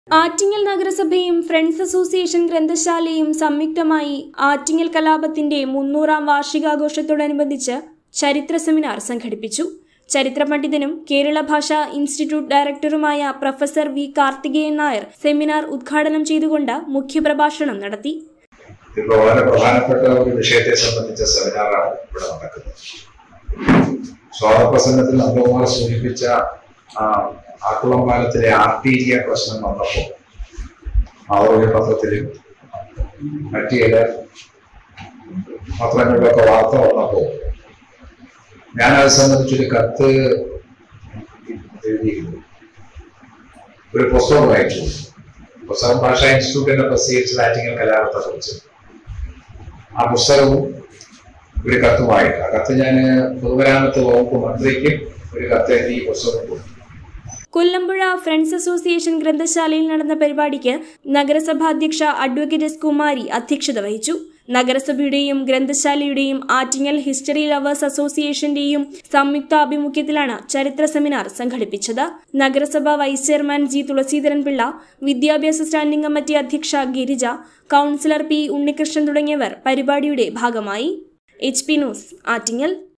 ആറ്റിങ്ങൽ നഗരസഭയും friends association ഗ്രന്ഥശാലയും സംയുക്തമായി ആറ്റിങ്ങൽ കലാപത്തിന്റെ മുന്നൂറാം വാർഷികാഘോഷത്തോടനുബന്ധിച്ച് ചരിത്ര സെമിനാർ സംഘടിപ്പിച്ചു ചരിത്ര പണ്ഡിതനും കേരള ഭാഷാ ഇൻസ്റ്റിറ്റ്യൂട്ട് ഡയറക്ടറുമായ professor V Karthikeyan Nair seminar ഉദ്ഘാടനം ചെയ്തുകൊണ്ട് മുഖ്യപ്രഭാഷണം നടത്തി ഇപ്പോൾ വളരെ പ്രധാനപ്പെട്ട ഒരു വിഷയത്തെ സംബന്ധിച്ച സെമിനാറാണ് ഇവിടെ നടക്കുന്നത് സ്വാതപ്രസംഗത്തിൽ നന്ദകുമാർ സൂചിപ്പിച്ച ആ, ആക്കുളം പാലത്തിലെ ആർട്ടീരിയ പ്രശ്നം വന്നപ്പോൾ ആരോഗ്യ പത്രത്തിലും മറ്റു ചില പത്രങ്ങളിലൊക്കെ വാർത്ത വന്നപ്പോൾ ഞാൻ അത് സംബന്ധിച്ചൊരു കത്ത് എഴുതിയിരുന്നു ഒരു പുസ്തകം വായിച്ചു പുസ്തകം ഭാഷാ ഇൻസ്റ്റിറ്റ്യൂട്ടിന്റെ പ്രസിദ്ധീകരിച്ചത് ആറ്റിങ്ങൽ കലാപത്തെ കുറിച്ച് ആ പുസ്തകവും ഒരു കത്തുമായിട്ട് ആ കത്ത് ഞാൻ പൊതുമരാമത്ത് വകുപ്പ് മന്ത്രിക്കും ഒരു കത്ത് എഴുതി ഈ പുസ്തകം കൊടുത്തു കൊല്ലമ്പുഴ ഫ്രണ്ട്സ് അസോസിയേഷൻ ഗ്രന്ഥശാലയിൽ നടന്ന പരിപാടിക്ക് നഗരസഭാ അധ്യക്ഷ അഡ്വക്കേറ്റ് എസ് കുമാരി അധ്യക്ഷത വഹിച്ചു നഗരസഭയുടെയും ഗ്രന്ഥശാലയുടെയും ആറ്റിങ്ങൽ ഹിസ്റ്ററി ലവേഴ്സ് അസോസിയേഷന്റെയും സംയുക്ത ആഭിമുഖ്യത്തിലാണ് ചരിത്ര സെമിനാർ സംഘടിപ്പിച്ചത് നഗരസഭ vice chairman G Thulaseedharan Pillai വിദ്യാഭ്യാസ സ്റ്റാൻഡിംഗ് കമ്മിറ്റി അധ്യക്ഷ ഗിരിജ കൌൺസിലർ പി ഉണ്ണികൃഷ്ണൻ തുടങ്ങിയവർ പരിപാടിയുടെ ഭാഗമായി എച്ച് പി ന്യൂസ് ആറ്റിങ്ങൽ